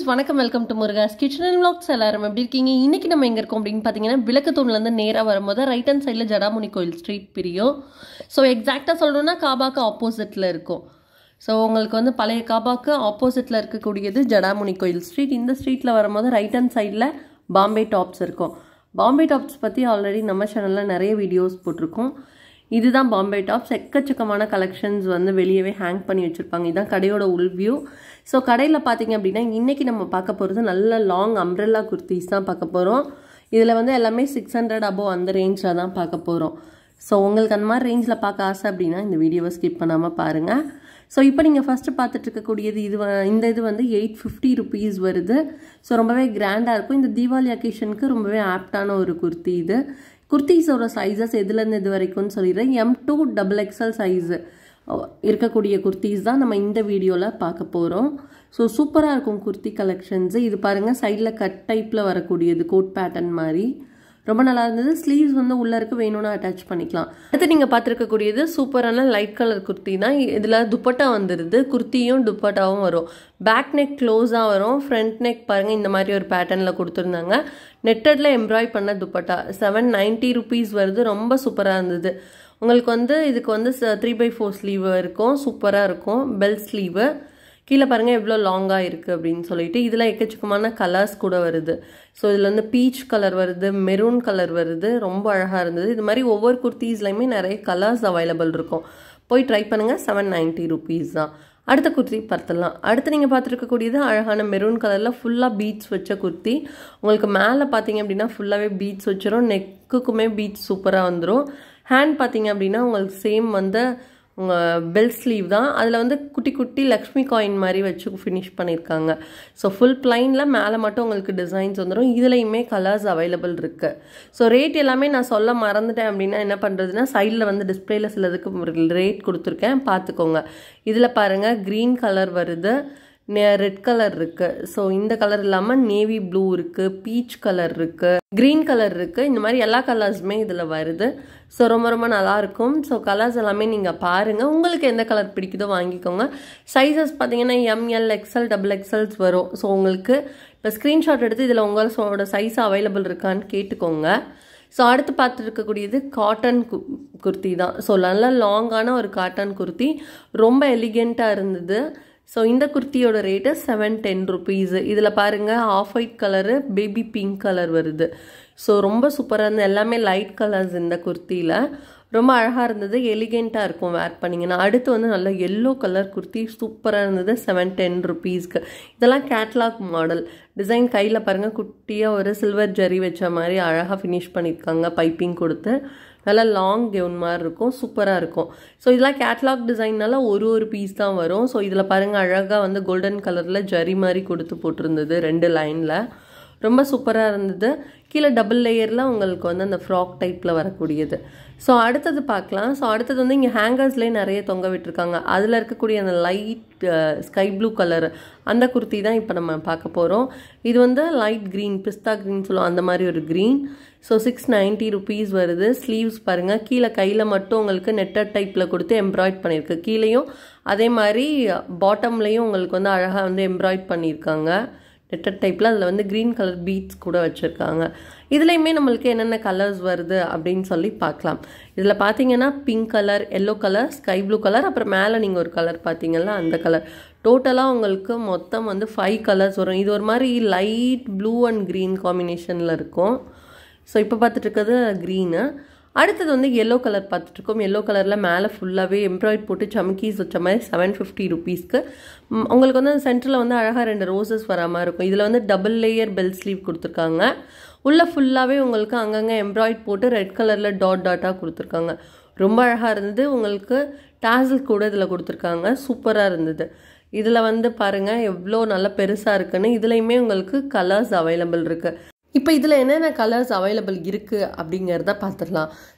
friends வணக்கம் welcome to Muruga's kitchen and vlogs எல்லாரும் எப்படி இருக்கீங்க இன்னைக்கு நம்ம எங்கே இருக்கோம் அப்படின்னு பார்த்தீங்கன்னா விளக்கத்தூண்லேருந்து நேராக வரும்போது ரைட் ஹேண்ட் சைடில் ஜடாமுனி கோயில் ஸ்ட்ரீட் பிரியும் ஸோ எக்ஸாக்டாக சொல்லணும்னா காபாக்கு ஆப்போசிட்டில் இருக்கும் ஸோ உங்களுக்கு வந்து பழைய காபாக்கு ஆப்போசிட்டில் இருக்கக்கூடியது ஜடாமுனி கோயில் ஸ்ட்ரீட் இந்த ஸ்ட்ரீட்டில் வரும்போது ரைட் ஹேண்ட் சைடில் பாம்பே டாப்ஸ் இருக்கும் பாம்பே டாப்ஸ் பற்றி ஆல்ரெடி நம்ம சேனலில் நிறைய வீடியோஸ் போட்டிருக்கோம் இதுதான் பாம்பே டாப்ஸ் எக்கச்சக்கமான கலெக்ஷன்ஸ் வந்து வெளியவே ஹேங் பண்ணி வச்சுருப்பாங்க இதுதான் கடையோட உள் வியூ ஸோ கடையில் பார்த்தீங்க அப்படின்னா இன்றைக்கி நம்ம பார்க்க போகிறது நல்ல லாங் அம்ப்ரெல்லா குர்த்திஸ் தான் பார்க்க போகிறோம் இதில் வந்து எல்லாமே சிக்ஸ் ஹண்ட்ரட் அபோவ் அந்த ரேஞ்சில் தான் பார்க்க போகிறோம் ஸோ உங்களுக்கு அந்த மாதிரி ரேஞ்சில் பார்க்க ஆசை அப்படின்னா இந்த வீடியோவை ஸ்கிப் பண்ணாமல் பாருங்கள் ஸோ இப்போ நீங்கள் ஃபஸ்ட்டு பார்த்துட்டு இருக்கக்கூடியது இது வ- இந்த இது வந்து எயிட் ஃபிஃப்டி ருபீஸ் வருது ஸோ ரொம்பவே கிராண்டாக இருக்கும் இந்த தீபாவளி அக்கேஷனுக்கு ரொம்பவே ஆப்டான ஒரு குர்த்தி இது குர்த்திஸோட சைஸஸ் எதுலேருந்து இது வரைக்கும்னு சொல்லிடுறேன் M to double XL size இருக்கக்கூடிய குர்த்திஸ் தான் நம்ம இந்த வீடியோவில் பார்க்க போகிறோம் ஸோ சூப்பராக இருக்கும் குர்த்தி கலெக்ஷன்ஸு இது பாருங்கள் சைடில் கட் டைப்பில் வரக்கூடியது கோட் பேட்டர்ன் மாதிரி ரொம்ப நல்லா இருந்தது ஸ்லீவ்ஸ் வந்து உள்ள இருக்கு வேணும்னா அட்டாச் பண்ணிக்கலாம் அடுத்து நீங்கள் பார்த்துருக்கக்கூடியது சூப்பரான லைட் கலர் குர்த்தி தான் இதில் துப்பட்டா வந்துடுது குர்த்தியும் துப்பட்டாவும் வரும் பேக் நெக் க்ளோஸாக வரும் ஃப்ரண்ட் நெக் பாருங்கள் இந்த மாதிரி ஒரு பேட்டர்னில் கொடுத்துருந்தாங்க நெட்டடில் எம்ப்ராய் பண்ண துப்பட்டா செவன் நைன்ட்டி ருபீஸ் வருது ரொம்ப சூப்பராக இருந்தது உங்களுக்கு வந்து இதுக்கு வந்து த்ரீ பை ஃபோர் ஸ்லீவ் இருக்கும் சூப்பராக இருக்கும் பெல் ஸ்லீவு கீழே பாருங்கள் எவ்வளோ லாங்காக இருக்குது அப்படின்னு சொல்லிட்டு இதில் எக்கச்சக்கமான கலர்ஸ் கூட வருது ஸோ இதில் வந்து பீச் கலர் வருது மெரூன் கலர் வருது ரொம்ப அழகாக இருந்தது இது மாதிரி ஒவ்வொரு குர்த்தீஸ்லையுமே நிறைய கலர்ஸ் அவைலபிள் இருக்கும் போய் ட்ரை பண்ணுங்கள் செவன் நைன்ட்டி ருபீஸ் தான் அடுத்த குர்த்தி பார்த்துடலாம் அடுத்து நீங்கள் பார்த்துருக்கக்கூடியது அழகான மெரூன் கலரில் ஃபுல்லாக பீட்ஸ் வச்ச குர்த்தி உங்களுக்கு மேலே பார்த்தீங்க அப்படின்னா ஃபுல்லாகவே பீட்ஸ் வச்சிரும் நெக்குக்குமே பீட்ஸ் சூப்பராக வந்துடும் ஹேண்ட் பார்த்தீங்க அப்படின்னா உங்களுக்கு சேம் வந்து உங்கள் பெல் ஸ்லீவ் தான் அதில் வந்து குட்டி குட்டி லக்ஷ்மி காயின் மாதிரி வச்சு ஃபினிஷ் பண்ணியிருக்காங்க ஸோ ஃபுல் பிளைனில் மேலே மட்டும் உங்களுக்கு டிசைன்ஸ் வந்துடும் இதுலேயுமே கலர்ஸ் அவைலபிள் இருக்குது ஸோ ரேட் எல்லாமே நான் சொல்ல மறந்துட்டேன் அப்படின்னா என்ன பண்ணுறதுன்னா சைடில் வந்து டிஸ்பிளேல சிலதுக்கு ரேட் கொடுத்துருக்கேன் பார்த்துக்கோங்க இதில் பாருங்கள் க்ரீன் கலர் வருது ரெட் கலர் இருக்கு ஸோ இந்த கலர் இல்லாமல் நேவி ப்ளூ இருக்கு பீச் கலர் இருக்கு க்ரீன் கலர் இருக்கு இந்த மாதிரி எல்லா கலர்ஸுமே இதில் வருது ஸோ ரொம்ப ரொம்ப நல்லா இருக்கும் ஸோ கலர்ஸ் எல்லாமே நீங்கள் பாருங்க உங்களுக்கு எந்த கலர் பிடிக்குதோ வாங்கிக்கோங்க சைஸஸ் பார்த்தீங்கன்னா எம்எல் எக்ஸ்எல் டபுள் எக்ஸ்எல்ஸ் வரும் ஸோ உங்களுக்கு இப்போ ஸ்க்ரீன்ஷாட் எடுத்து இதில் உங்களோட சைஸ் அவைலபிள் இருக்கான்னு கேட்டுக்கோங்க ஸோ அடுத்து பார்த்துட்டு இருக்கக்கூடியது காட்டன் கு குர்த்தி தான் ஸோ நல்ல லாங்கான ஒரு காட்டன் குர்த்தி ரொம்ப எலிகெண்ட்டாக இருந்தது ஸோ இந்த குர்த்தியோட ரேட்டு செவன் டென் ருபீஸு இதில் பாருங்கள் off white colour baby pink colour வருது ஸோ ரொம்ப சூப்பராக இருந்தது எல்லாமே லைட் கலர்ஸ் இந்த குர்த்தியில் ரொம்ப அழகாக இருந்தது எலிகெண்ட்டாக இருக்கும் வேர் பண்ணிங்கன்னா அடுத்து வந்து நல்ல எல்லோ கலர் குர்த்தி சூப்பராக இருந்தது செவன் டென் ருபீஸ்க்கு இதெல்லாம் கேட்லாக் மாடல் டிசைன் கையில் பாருங்கள் குட்டியாக ஒரு சில்வர் ஜரி வச்ச மாதிரி அழகாக ஃபினிஷ் பண்ணியிருக்காங்க பைப்பிங் கொடுத்து நல்லா லாங் கெவுன் மாதிரி இருக்கும் சூப்பராக இருக்கும் ஸோ இதெல்லாம் கேட்லாக் டிசைன்னால ஒரு ஒரு பீஸ் தான் வரும் ஸோ இதில் பாருங்கள் அழகாக வந்து கோல்டன் கலரில் ஜரி மாதிரி கொடுத்து போட்டிருந்தது ரெண்டு லைனில் ரொம்ப சூப்பராக இருந்தது கீழே டபுள் லேயரில் உங்களுக்கு வந்து அந்த ஃப்ராக் டைப்பில் வரக்கூடியது ஸோ அடுத்தது பார்க்கலாம் ஸோ அடுத்தது வந்து இங்கே ஹேங்கர்ஸ்லேயே நிறைய தொங்க விட்டுருக்காங்க அதில் இருக்கக்கூடிய அந்த லைட் ஸ்கை ப்ளூ கலர் அந்த குர்த்தி தான் இப்போ நம்ம பார்க்க போகிறோம் இது வந்து லைட் க்ரீன் பிஸ்தா க்ரீன் சொல்லுவோம் அந்த மாதிரி ஒரு green so six ninety rupees வருது ஸ்லீவ்ஸ் பாருங்கள் கீழே கையில் மட்டும் உங்களுக்கு நெட்டட் டைப்பில் கொடுத்து எம்ப்ராய்ட் பண்ணியிருக்கு கீழேயும் அதே மாதிரி பாட்டம்லேயும் உங்களுக்கு வந்து அழகாக வந்து எம்ப்ராய்ட் பண்ணியிருக்காங்க நெட்டட் டைப்பில் அதில் வந்து க்ரீன் கலர் பீட்ஸ் கூட வச்சுருக்காங்க இதுலேயுமே நம்மளுக்கு என்னென்ன கலர்ஸ் வருது அப்படின்னு சொல்லி பார்க்கலாம் இதில் பார்த்தீங்கன்னா pink colour yellow colour sky blue colour அப்புறம் மேலே நீங்கள் ஒரு கலர் பார்த்தீங்கன்னா அந்த கலர் டோட்டலாக உங்களுக்கு மொத்தம் வந்து ஃபைவ் கலர்ஸ் வரும் இது ஒரு மாதிரி லைட் ப்ளூ அண்ட் க்ரீன் காம்பினேஷனில் இருக்கும் ஸோ இப்போ பார்த்துட்டு இருக்கிறது க்ரீனு அடுத்தது வந்து எல்லோ கலர் பார்த்துட்ருக்கோம் எல்லோ கலரில் மேலே ஃபுல்லாகவே எம்ப்ராய்ட் போட்டு சமக்கீஸ் வச்ச மாதிரி செவன் ஃபிஃப்டி ருபீஸ்க்கு ம், உங்களுக்கு வந்து சென்டரில் வந்து அழகாக ரெண்டு ரோசஸ் வர மாதிரி இருக்கும் இதில் வந்து டபுள் லேயர் பெல் ஸ்லீவ் கொடுத்துருக்காங்க உள்ளே ஃபுல்லாகவே உங்களுக்கு அங்கங்கே எம்ப்ராய்ட் போட்டு ரெட் கலரில் டாட் டாட்டாக கொடுத்துருக்காங்க ரொம்ப அழகாக இருந்தது உங்களுக்கு டாசல் கூட இதில் கொடுத்துருக்காங்க சூப்பராக இருந்தது இதில் வந்து பாருங்கள் எவ்வளோ நல்லா பெருசாக இருக்குன்னு இதுலேயுமே உங்களுக்கு கலர்ஸ் அவைலபிள் இருக்குது இப்போ இதில் என்னென்ன கலர்ஸ் அவைலபிள் இருக்குது அப்படிங்கிறத பார்த்துடலாம்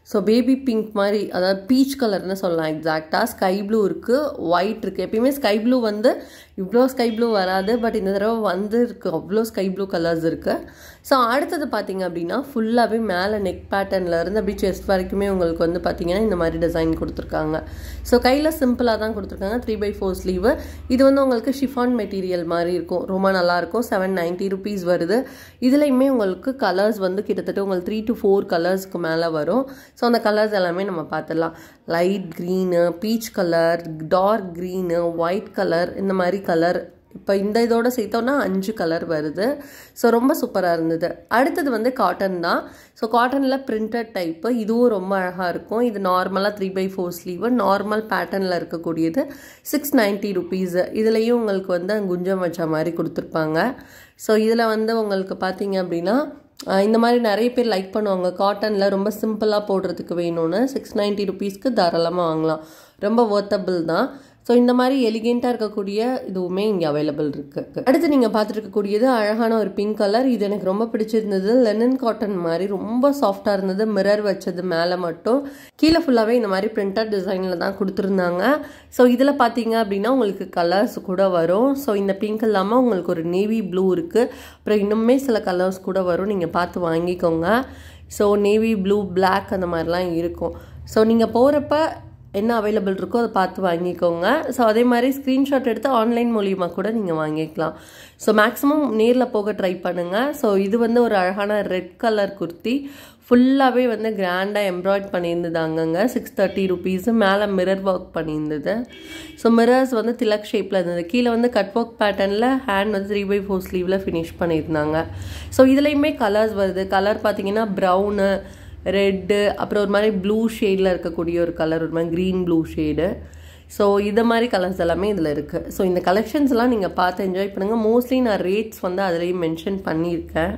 ஸோ பேபி பிங்க் மாதிரி அதாவது பீச் கலர்னு சொல்லலாம் எக்ஸாக்டாக ஸ்கை ப்ளூ இருக்குது ஒயிட் இருக்குது எப்பயுமே ஸ்கை ப்ளூ வந்து இவ்வளோ ஸ்கை ப்ளூ வராது பட் இந்த தடவை வந்து இருக்கு அவ்வளோ ஸ்கை ப்ளூ கலர்ஸ் இருக்குது ஸோ அடுத்தது பார்த்தீங்க அப்படின்னா ஃபுல்லாகவே மேலே நெக் பேட்டர்னில் இருந்து அப்படியே செஸ்ட் வரைக்குமே உங்களுக்கு வந்து பார்த்தீங்கன்னா இந்த மாதிரி டிசைன் கொடுத்துருக்காங்க ஸோ கையில் சிம்பிளாக தான் கொடுத்துருக்காங்க த்ரீ பை ஃபோர் ஸ்லீவு இது வந்து உங்களுக்கு ஷிஃபான் மெட்டீரியல் மாதிரி இருக்கும் ரொம்ப நல்லாயிருக்கும் செவன் நைன்ட்டி ருபீஸ் வருது இதுலேயுமே உங்களுக்கு கலர்ஸ் வந்து கிட்டத்தட்ட உங்களுக்கு த்ரீ டு ஃபோர் கலர்ஸ்க்கு மேலே வரும் ஸோ அந்த கலர்ஸ் எல்லாமே நம்ம பார்த்துடலாம் light green peach colour dark green white colour இந்த மாதிரி கலர் இப்போ இந்த இதோட சேர்த்தோன்னா அஞ்சு கலர் வருது ஸோ ரொம்ப சூப்பராக இருந்தது அடுத்தது வந்து காட்டன் தான் ஸோ காட்டனில் பிரிண்டட் டைப்பு இதுவும் ரொம்ப அழகாக இருக்கும் இது நார்மலாக three by four sleeve normal பேட்டர்னில் இருக்கக்கூடியது சிக்ஸ் நைன்ட்டி ருபீஸு இதுலேயும் உங்களுக்கு வந்து குஞ்சம் வச்ச மாதிரி கொடுத்துருப்பாங்க ஸோ இதில் வந்து உங்களுக்கு பார்த்தீங்க அப்படின்னா இந்த மாதிரி நிறைய பேர் லைக் பண்ணுவாங்க காட்டனில் ரொம்ப சிம்பிளாக போடுறதுக்கு வேணும்னு சிக்ஸ் நைன்ட்டி ருபீஸ்க்கு தாராளமாக வாங்கலாம் ரொம்ப ஒர்த்தபிள் தான் ஸோ இந்த மாதிரி எலிகெண்ட்டாக இருக்கக்கூடிய இதுவுமே இங்கே அவைலபிள் இருக்குது அடுத்து நீங்கள் பார்த்துட்டு இருக்கக்கூடியது அழகான ஒரு பிங்க் கலர் இது எனக்கு ரொம்ப பிடிச்சிருந்தது லெனன் காட்டன் மாதிரி ரொம்ப சாஃப்டாக இருந்தது மிரர் வச்சது மேலே மட்டும் கீழே ஃபுல்லாகவே இந்த மாதிரி பிரிண்டட் டிசைனில் தான் கொடுத்துருந்தாங்க ஸோ இதில் பார்த்தீங்க அப்படின்னா உங்களுக்கு கலர்ஸ் கூட வரும் ஸோ இந்த பிங்க் இல்லாமல் உங்களுக்கு ஒரு நேவி ப்ளூ இருக்குது அப்புறம் இன்னுமே சில கலர்ஸ் கூட வரும் நீங்கள் பார்த்து வாங்கிக்கோங்க ஸோ நேவி ப்ளூ பிளாக் அந்த மாதிரிலாம் இருக்கும் ஸோ நீங்கள் போகிறப்ப என்ன அவைலபிள் இருக்கோ அதை பார்த்து வாங்கிக்கோங்க ஸோ அதே மாதிரி ஸ்க்ரீன்ஷாட் எடுத்து ஆன்லைன் மூலியமாக கூட நீங்கள் வாங்கிக்கலாம் ஸோ மேக்ஸிமம் நேரில் போக ட்ரை பண்ணுங்கள் ஸோ இது வந்து ஒரு அழகான ரெட் கலர் குர்த்தி ஃபுல்லாகவே வந்து கிராண்டாக எம்ப்ராய்ட் பண்ணியிருந்தது அங்கங்கே சிக்ஸ் தேர்ட்டி ருபீஸு மேலே மிரர் ஒர்க் பண்ணியிருந்தது ஸோ மிரர்ஸ் வந்து திலக் ஷேப்பில் இருந்தது கீழே வந்து கட் ஒர்க் பேட்டர்னில் ஹேண்ட் வந்து த்ரீ பை ஃபோர் ஸ்லீவில் ஃபினிஷ் பண்ணியிருந்தாங்க ஸோ இதுலேயுமே கலர்ஸ் வருது கலர் பார்த்தீங்கன்னா ப்ரௌனு ரெட்டு அப்புறம் ஒரு மாதிரி ப்ளூ ஷேடில் இருக்கக்கூடிய ஒரு கலர் ஒரு மாதிரி க்ரீன் ப்ளூ ஷேடு ஸோ இது மாதிரி கலர்ஸ் எல்லாமே இதில் இருக்குது ஸோ இந்த கலெக்ஷன்ஸ்லாம் நீங்கள் பார்த்து என்ஜாய் பண்ணுங்கள் மோஸ்ட்லி நான் ரேட்ஸ் வந்து அதுலேயும் மென்ஷன் பண்ணியிருக்கேன்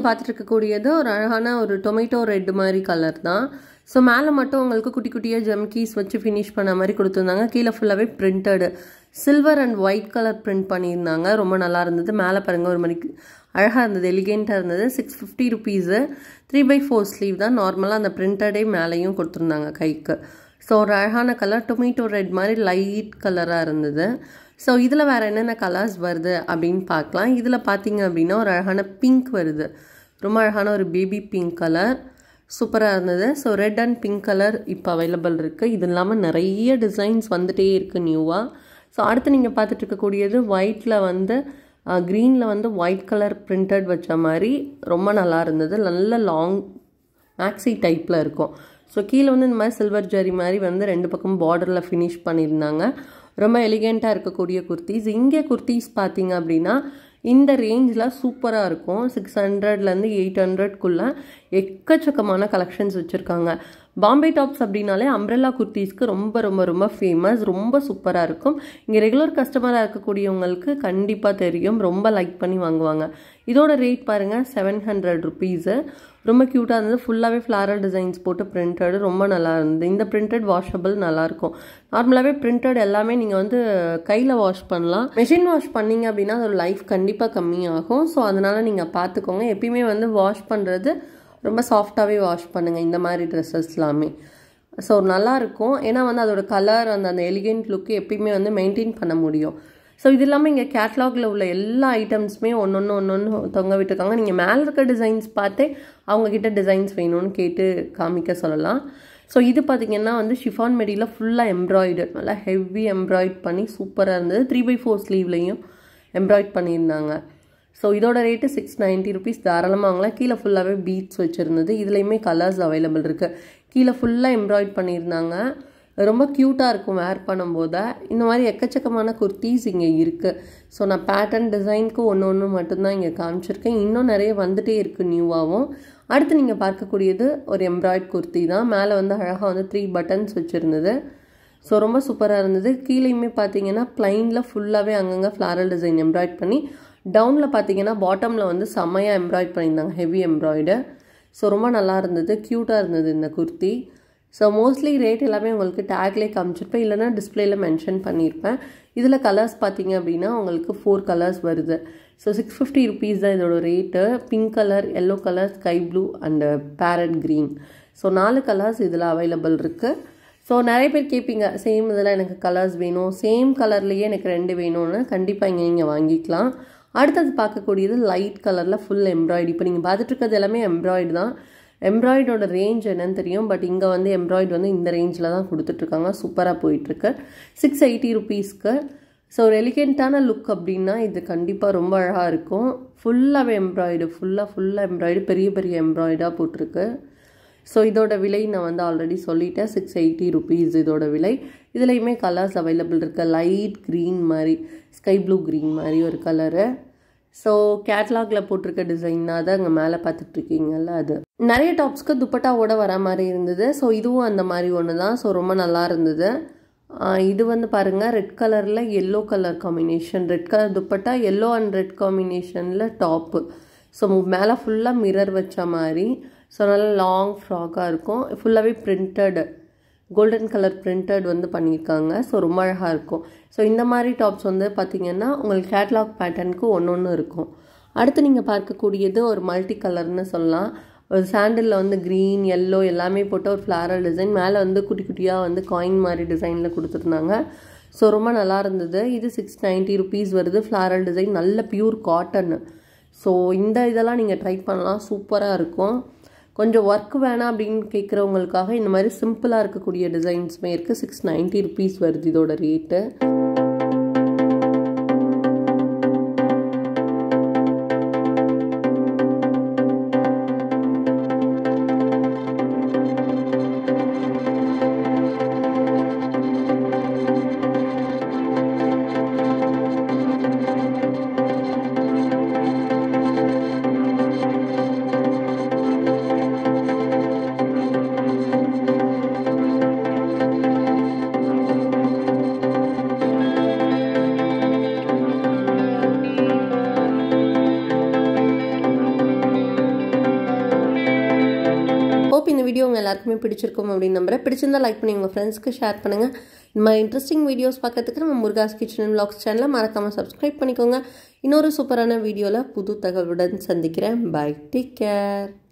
நீங்கள் பார்த்துட்டு இருக்கக்கூடியது ஒரு அழகான ஒரு டொமேட்டோ ரெட் மாதிரி கலர் தான் ஸோ மேலே மட்டும் உங்களுக்கு குட்டி குட்டியாக ஜம்கீஸ் வச்சு ஃபினிஷ் பண்ண மாதிரி கொடுத்துருந்தாங்க கீழே ஃபுல்லாகவே printed silver and white colour print பண்ணியிருந்தாங்க ரொம்ப நல்லா இருந்தது மேலே பாருங்கள் ஒரு மணிக்கு அழகாக இருந்தது எலிகெண்ட்டாக இருந்தது six fifty rupees three by four sleeve தான் நார்மலாக அந்த பிரிண்டடே மேலேயும் கொடுத்துருந்தாங்க கைக்கு ஸோ ஒரு அழகான கலர் டொமேட்டோ ரெட் மாதிரி லைட் கலராக இருந்தது ஸோ இதில் வேறு என்னென்ன கலர்ஸ் வருது அப்படின்னு பார்க்கலாம் இதில் பார்த்தீங்க அப்படின்னா ஒரு அழகான பிங்க் வருது ரொம்ப அழகான ஒரு பேபி பிங்க் கலர் சூப்பராக இருந்தது so red and pink colour இப்போ அவைலபிள் இருக்குது இது இல்லாமல் நிறைய டிசைன்ஸ் வந்துகிட்டே இருக்குது நியூவாக ஸோ அடுத்து நீங்கள் பார்த்துட்டு இருக்கக்கூடியது ஒயிட்டில் வந்து க்ரீனில் வந்து ஒயிட் கலர் பிரிண்டட் வச்ச மாதிரி ரொம்ப நல்லா இருந்தது நல்ல லாங் மேக்ஸி டைப்பில் இருக்கும் ஸோ கீழே வந்து இந்த மாதிரி சில்வர் ஜரி மாதிரி வந்து ரெண்டு பக்கம் பார்டரில் ஃபினிஷ் பண்ணியிருந்தாங்க ரொம்ப எலிகெண்ட்டாக இருக்கக்கூடிய குர்த்திஸ் இங்கே குர்த்திஸ் பார்த்தீங்க அப்படின்னா இந்த ரேஞ்சில் சூப்பராக இருக்கும் சிக்ஸ் ஹண்ட்ரட்லேருந்து எயிட் ஹண்ட்ரட்குள்ளே எக்கச்சக்கமான கலெக்ஷன்ஸ் வச்சுருக்காங்க பாம்பே டாப்ஸ் அப்படின்னாலே அம்ப்ரெல்லா குர்த்திஸ்க்கு ரொம்ப ரொம்ப ரொம்ப ஃபேமஸ் ரொம்ப சூப்பராக இருக்கும் இங்கே ரெகுலர் கஸ்டமராக இருக்கக்கூடியவங்களுக்கு கண்டிப்பாக தெரியும் ரொம்ப லைக் பண்ணி வாங்குவாங்க இதோட ரேட் பாருங்கள் செவன் ஹண்ட்ரட் ருபீஸு ரொம்ப க்யூட்டாக இருந்தது ஃபுல்லாகவே ஃப்ளாரல் டிசைன்ஸ் போட்டு பிரிண்டட் ரொம்ப நல்லா இருந்தது இந்த பிரிண்டட் வாஷபிள் நல்லாயிருக்கும் நார்மலாகவே பிரிண்டட் எல்லாமே நீங்கள் வந்து கையில் வாஷ் பண்ணலாம் மெஷின் வாஷ் பண்ணீங்க அப்படின்னா அதோட லைஃப் கண்டிப்பாக கம்மியாகும் ஸோ அதனால் நீங்கள் பார்த்துக்கோங்க எப்பயுமே வந்து வாஷ் பண்ணுறது ரொம்ப சாஃப்டாகவே வாஷ் பண்ணுங்கள் இந்த மாதிரி ட்ரெஸ்ஸஸ் எல்லாமே ஸோ நல்லாயிருக்கும் ஏன்னா வந்து அதோட கலர் அந்த அந்த எலிகென்ட் லுக்கு எப்பயுமே வந்து மெயின்டைன் பண்ண முடியும் ஸோ இது இல்லாமல் இங்கே கேட்லாகில் உள்ள எல்லா ஐட்டம்ஸுமே ஒன்று ஒன்று ஒன்று ஒன்று தொங்க விட்டுருக்காங்க நீங்கள் மேலே இருக்க டிசைன்ஸ் பார்த்தே அவங்கக்கிட்ட டிசைன்ஸ் வேணும்னு கேட்டு காமிக்க சொல்லலாம் ஸோ இது பார்த்திங்கன்னா வந்து ஷிஃபான் மெடியில் ஃபுல்லாக எம்ப்ராய்டு நல்லா ஹெவி எம்ப்ராய்ட் பண்ணி சூப்பராக இருந்தது த்ரீ பை ஃபோர் ஸ்லீவ்லேயும் எம்ப்ராய்ட் பண்ணியிருந்தாங்க ஸோ இதோட ரேட்டு சிக்ஸ் நைன்ட்டி ருபீஸ் தாராளமாக வாங்கலாம் கீழே ஃபுல்லாகவே பீட்ஸ் வச்சுருந்தது இதுலேயுமே கலர்ஸ் அவைலபிள் இருக்குது கீழே ஃபுல்லாக எம்ப்ராய்ட் பண்ணியிருந்தாங்க ரொம்ப க்யூட்டாக இருக்கும் வேர் பண்ணும்போது இந்த மாதிரி எக்கச்சக்கமான குர்த்திஸ் இங்கே இருக்குது ஸோ நான் பேட்டர்ன் டிசைனுக்கு ஒன்று ஒன்று மட்டும்தான் இங்கே காமிச்சிருக்கேன் இன்னும் நிறைய வந்துகிட்டே இருக்குது நியூவாகவும் அடுத்து நீங்கள் பார்க்கக்கூடியது ஒரு எம்ப்ராய்ட் குர்த்தி தான் மேலே வந்து அழகாக வந்து த்ரீ பட்டன்ஸ் வச்சுருந்தது ஸோ ரொம்ப சூப்பராக இருந்தது கீழேயுமே பார்த்தீங்கன்னா ப்ளைனில் ஃபுல்லாகவே அங்கங்கே ஃப்ளாரல் டிசைன் எம்ப்ராய்ட் பண்ணி டவுனில் பார்த்தீங்கன்னா பாட்டமில் வந்து செம்மையாக எம்ப்ராய்ட் பண்ணியிருந்தாங்க ஹெவி எம்ப்ராய்டு ஸோ ரொம்ப நல்லா இருந்தது க்யூட்டாக இருந்தது இந்த குர்த்தி ஸோ மோஸ்ட்லி ரேட் எல்லாமே உங்களுக்கு டேக்லேயே காமிச்சிருப்பேன் இல்லைனா டிஸ்பிளேயில் மென்ஷன் பண்ணியிருப்பேன் இதில் கலர்ஸ் பார்த்தீங்க அப்படின்னா உங்களுக்கு ஃபோர் கலர்ஸ் வருது ஸோ சிக்ஸ் ஃபிஃப்டி ருபீஸ் தான் இதோட rate pink colour yellow colour sky blue and parrot green so நாலு கலர்ஸ் இதில் அவைலபிள் இருக்குது ஸோ நிறைய பேர் கேட்பீங்க சேம் இதில் எனக்கு கலர்ஸ் வேணும் சேம் கலர்லேயே எனக்கு ரெண்டு வேணும்னு கண்டிப்பாக இங்கே நீங்கள் வாங்கிக்கலாம் அடுத்தது பார்க்கக்கூடியது லைட் கலரில் ஃபுல் எம்ப்ராய்டு இப்போ நீங்கள் பார்த்துட்டு இருக்கிறது எல்லாமே எம்ப்ராய்டு தான் எம்ப்ராய்டோட ரேஞ்ச் என்னன்னு தெரியும் பட் இங்கே வந்து எம்ப்ராய்டு வந்து இந்த ரேஞ்சில் தான் கொடுத்துட்ருக்காங்க சூப்பராக போயிட்டுருக்கு சிக்ஸ் எயிட்டி ருபீஸ்க்கு ஸோ ஒரு எலிகெண்ட்டான லுக் அப்படின்னா இது கண்டிப்பாக ரொம்ப அழகாக இருக்கும் ஃபுல்லாகவே எம்ப்ராய்டு ஃபுல்லாக ஃபுல்லாக எம்ப்ராய்டு பெரிய பெரிய எம்ப்ராய்டாக போட்டிருக்கு ஸோ இதோட விலை நான் வந்து ஆல்ரெடி சொல்லிட்டேன் சிக்ஸ் எயிட்டி ருபீஸ் இதோட விலை இதுலேயுமே கலர்ஸ் அவைலபிள் இருக்குது லைட் க்ரீன் மாதிரி ஸ்கை ப்ளூ க்ரீன் மாதிரி ஒரு கலரு ஸோ கேட்லாகில் போட்டிருக்க டிசைன் தான் அங்கே மேலே பார்த்துட்ருக்கீங்கல்ல அது நிறைய டாப்ஸ்க்கு துப்பட்டாவோட வர மாதிரி இருந்தது ஸோ இதுவும் அந்த மாதிரி ஒன்று தான் ஸோ ரொம்ப நல்லா இருந்தது இது வந்து பாருங்கள் ரெட் கலரில் yellow colour combination red colour dupatta yellow and red காம்பினேஷனில் டாப்பு ஸோ மேலே ஃபுல்லாக மிரர் வச்ச மாதிரி ஸோ நல்லா லாங் ஃப்ராக்காக இருக்கும் ஃபுல்லாகவே பிரிண்டடு கோல்டன் கலர் பிரிண்டட் வந்து பண்ணியிருக்காங்க ஸோ ரொம்ப அழகாக இருக்கும் ஸோ இந்த மாதிரி டாப்ஸ் வந்து பார்த்திங்கன்னா உங்களுக்கு கேட்லாக் பேட்டர்னுக்கு ஒன்று ஒன்று இருக்கும் அடுத்து நீங்கள் பார்க்கக்கூடியது ஒரு மல்டி கலர்னு சொல்லலாம் ஒரு சாண்டிலில் வந்து க்ரீன் எல்லோ எல்லாமே போட்டு ஒரு ஃப்ளாரல் டிசைன் மேலே வந்து குட்டி குட்டியாக வந்து காயின் மாதிரி டிசைனில் கொடுத்துருந்தாங்க ஸோ ரொம்ப நல்லா இருந்தது இது சிக்ஸ் நைன்ட்டி ருபீஸ் வருது ஃப்ளாரல் டிசைன் நல்ல பியூர் காட்டன் ஸோ இந்த இதெல்லாம் நீங்கள் ட்ரை பண்ணலாம் சூப்பராக இருக்கும் கொஞ்சம் ஒர்க் வேணாம் அப்படின்னு கேட்குறவங்களுக்காக இந்த மாதிரி சிம்பிளாக இருக்கக்கூடிய டிசைன்ஸுமே இருக்குது சிக்ஸ் நைன்ட்டி ருபீஸ் வருது இதோட ரேட்டு ஹோப் இந்த வீடியோ உங்கள் எல்லாருக்குமே பிடிச்சிருக்கும் அப்படின்னு நம்புறேன் பிடிச்சிருந்தா லைக் பண்ணி உங்கள் ஃப்ரெண்ட்ஸ்க்கு ஷேர் பண்ணுங்கள் இந்த மாதிரி இன்ட்ரெஸ்டிங் வீடியோஸ் பார்க்கறதுக்கு நம்ம முருகாஸ் கிச்சன் அண்ட் vlogs சேனலை மறக்காமல் சப்ஸ்கிரைப் பண்ணிக்கோங்க இன்னொரு சூப்பரான வீடியோவில் புது தகவலுடன் சந்திக்கிறேன் பை டேக் கேர்